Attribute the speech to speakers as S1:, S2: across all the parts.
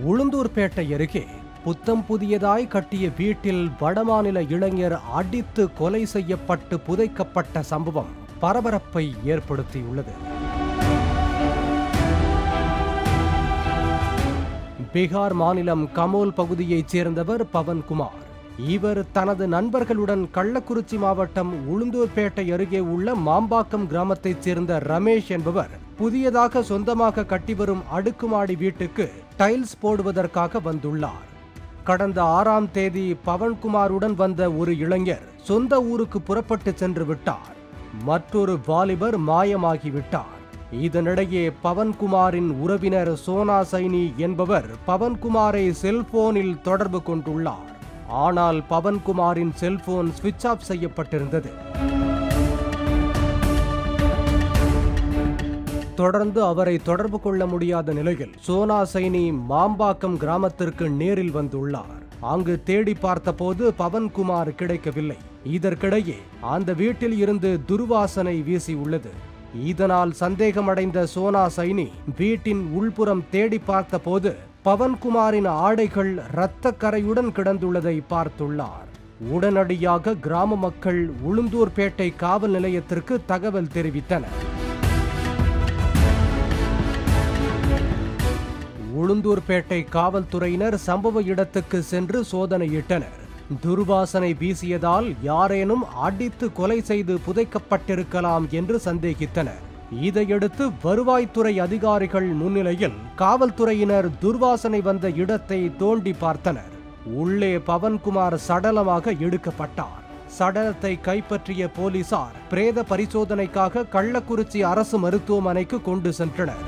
S1: உளுந்தூர்பேட்டை அருகே புத்தம் புதியதாய் கட்டிய வீட்டில் வடமாநில இளைஞர் அடித்து கொலை செய்யப்பட்டு புதைக்கப்பட்ட சம்பவம் பரபரப்பை ஏற்படுத்தியுள்ளது பீகார் மாநிலம் கமோல் பகுதியைச் சேர்ந்தவர் பவன்குமார் இவர் தனது நண்பர்களுடன் கள்ளக்குறிச்சி மாவட்டம் உளுந்தூர்பேட்டை அருகே உள்ள மாம்பாக்கம் கிராமத்தைச் சேர்ந்த ரமேஷ் என்பவர் புதியதாக சொந்தமாக கட்டி வரும் அடுக்குமாடி வீட்டுக்கு டைல்ஸ் போடுவதற்காக வந்துள்ளார் கடந்த ஆறாம் தேதி பவன்குமாருடன் வந்த ஒரு இளைஞர் சொந்த ஊருக்கு புறப்பட்டு சென்று விட்டார் மற்றொரு வாலிபர் மாயமாகிவிட்டார் இதனிடையே பவன்குமாரின் உறவினர் சோனா சைனி என்பவர் பவன்குமாரை செல்போனில் தொடர்பு கொண்டுள்ளார் ஆனால் பவன்குமாரின் செல்போன் சுவிட்ச் ஆஃப் செய்யப்பட்டிருந்தது தொடர்ந்து அவரை தொடர்பு கொள்ள முடியாத நிலையில் சோனா சைனி மாம்பாக்கம் கிராமத்திற்கு நேரில் வந்துள்ளார் அங்கு தேடி பார்த்தபோது பவன்குமார் கிடைக்கவில்லை இதற்கிடையே அந்த வீட்டில் இருந்து துர்வாசனை வீசியுள்ளது இதனால் சந்தேகமடைந்த சோனா சைனி வீட்டின் உள்புறம் தேடி பார்த்தபோது பவன்குமாரின் ஆடைகள் இரத்த கரையுடன் கிடந்துள்ளதை பார்த்துள்ளார் உடனடியாக கிராம மக்கள் உளுந்தூர்பேட்டை காவல் நிலையத்திற்கு தகவல் தெரிவித்தனர் உளுந்தூர்பேட்டை காவல்துறையினர் சம்பவ இடத்துக்கு சென்று சோதனையிட்டனர் துர்வாசனை வீசியதால் யாரேனும் அடித்து கொலை செய்து புதைக்கப்பட்டிருக்கலாம் என்று சந்தேகித்தனர் இதையடுத்து வருவாய்த்துறை அதிகாரிகள் முன்னிலையில் காவல்துறையினர் துர்வாசனை வந்த இடத்தை தோண்டி பார்த்தனர் உள்ளே பவன்குமார் சடலமாக எடுக்கப்பட்டார் சடலத்தை கைப்பற்றிய போலீசார் பிரேத பரிசோதனைக்காக கள்ளக்குறிச்சி அரசு மருத்துவமனைக்கு கொண்டு சென்றனர்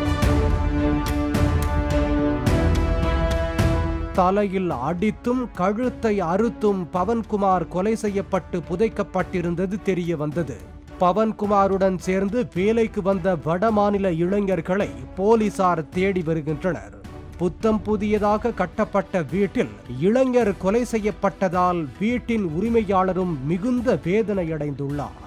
S1: தலையில் அடித்தும் கழுத்தை அறுத்தும் பவன்குமார் கொலை செய்யப்பட்டு புதைக்கப்பட்டிருந்தது தெரிய வந்தது பவன்குமாருடன் சேர்ந்து வேலைக்கு வந்த வடமாநில இளைஞர்களை போலீசார் தேடி வருகின்றனர் புத்தம் புதியதாக கட்டப்பட்ட வீட்டில் இளைஞர் கொலை செய்யப்பட்டதால் வீட்டின் உரிமையாளரும் மிகுந்த வேதனையடைந்துள்ளார்